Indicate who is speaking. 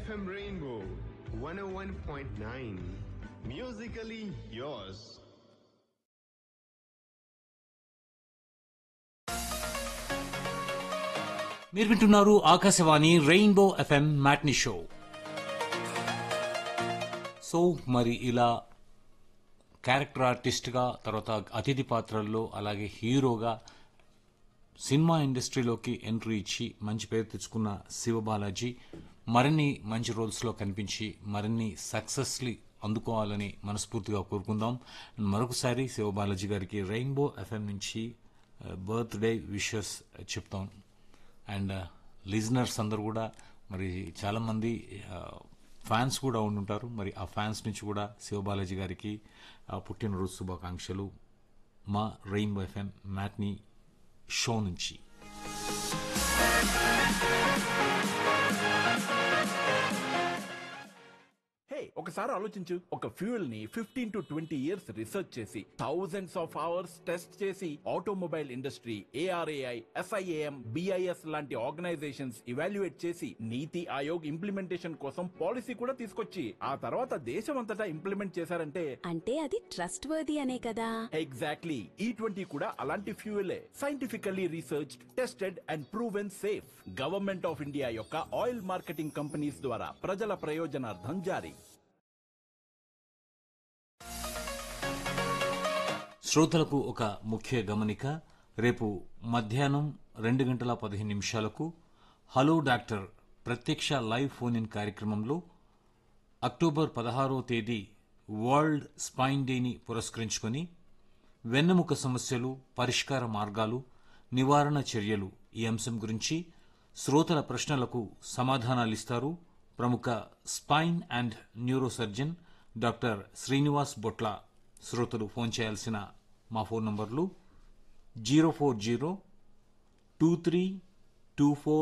Speaker 1: FM Rainbow 101.9. Musically yours.
Speaker 2: మీరు వింటున్నారు Akashvani rainbow FM matinee show so మరి ఇలా క్యారెక్టర్ ఆర్టిస్ట్గా తర్వాత అతిథి పాత్రల్లో అలాగే హీరోగా సినిమా ఇండస్ట్రీలోకి ఎంట్రీ ఇచ్చి మంచి పేరు తెచ్చుకున్న శివబాలాజీ మరిన్ని మంచి రోల్స్లో కనిపించి మరిన్ని సక్సెస్ని అందుకోవాలని మనస్ఫూర్తిగా కోరుకుందాం మరొకసారి శివబాలాజీ గారికి రెయిన్బో ఎఫ్ఎం నుంచి బర్త్డే విషెస్ చెప్తాం అండ్ లిజనర్స్ అందరు కూడా మరి చాలామంది ఫ్యాన్స్ కూడా ఉండుంటారు మరి ఆ ఫ్యాన్స్ నుంచి కూడా శివబాలాజీ గారికి ఆ, పుట్టినరోజు శుభాకాంక్షలు మా రెయిన్బో ఎఫ్ఎం మ్యాట్ని షో నుంచి
Speaker 3: హే ఒకసారి ఆలోచించు ఒక ఫ్యూయల్ ని fifteen to twenty years research చేసి థౌజండ్స్ ఆఫ్ అవర్స్ టెస్ట్ చేసి automobile industry A R A I S I A M B I S లాంటి ఆర్గనైజేషన్స్ ఇవాల్యుయేట్ చేసి నీతి ఆయోగ్ ఇంప్లిమెంటేషన్ కోసం పాలసీ కూడా తీసుకొచ్చి ఆ తర్వాత దేశం అంతటా ఇంప్లిమెంట్ చేశారంటే
Speaker 4: అంటే అది ట్రస్ట్ వర్ది అనే కదా
Speaker 3: ఎగ్జాక్ట్లీ ఈ ట్వంటీ కూడా అలాంటి ఫ్యూయలే scientifically research tested and proven safe government of India యొక్క ఆయిల్ మార్కెటింగ్ కంపెనీస్ ద్వారా ప్రజల ప్రయోజనార్థం జారీ
Speaker 2: శ్రోతలకు ఒక ముఖ్య గమనిక రేపు మధ్యాహ్నం రెండు గంటల పదిహేను నిమిషాలకు హలో డాక్టర్ ప్రత్యక్ష లైవ్ ఫోన్ ఇన్ కార్యక్రమంలో అక్టోబర్ పదహారో తేదీ వరల్డ్ స్పైన్ డేని పురస్కరించుకొని వెన్నెముక సమస్యలు పరిష్కార మార్గాలు నివారణ చర్యలు ఈ అంశం గురించి శ్రోతల ప్రశ్నలకు సమాధానాలిస్తారు ప్రముఖ spine and neuro surgeon doctor Srinivas Botla శ్రోతలు ఫోన్ చేయాల్సిన మా ఫోన్ నంబర్లు zero four zero two three two four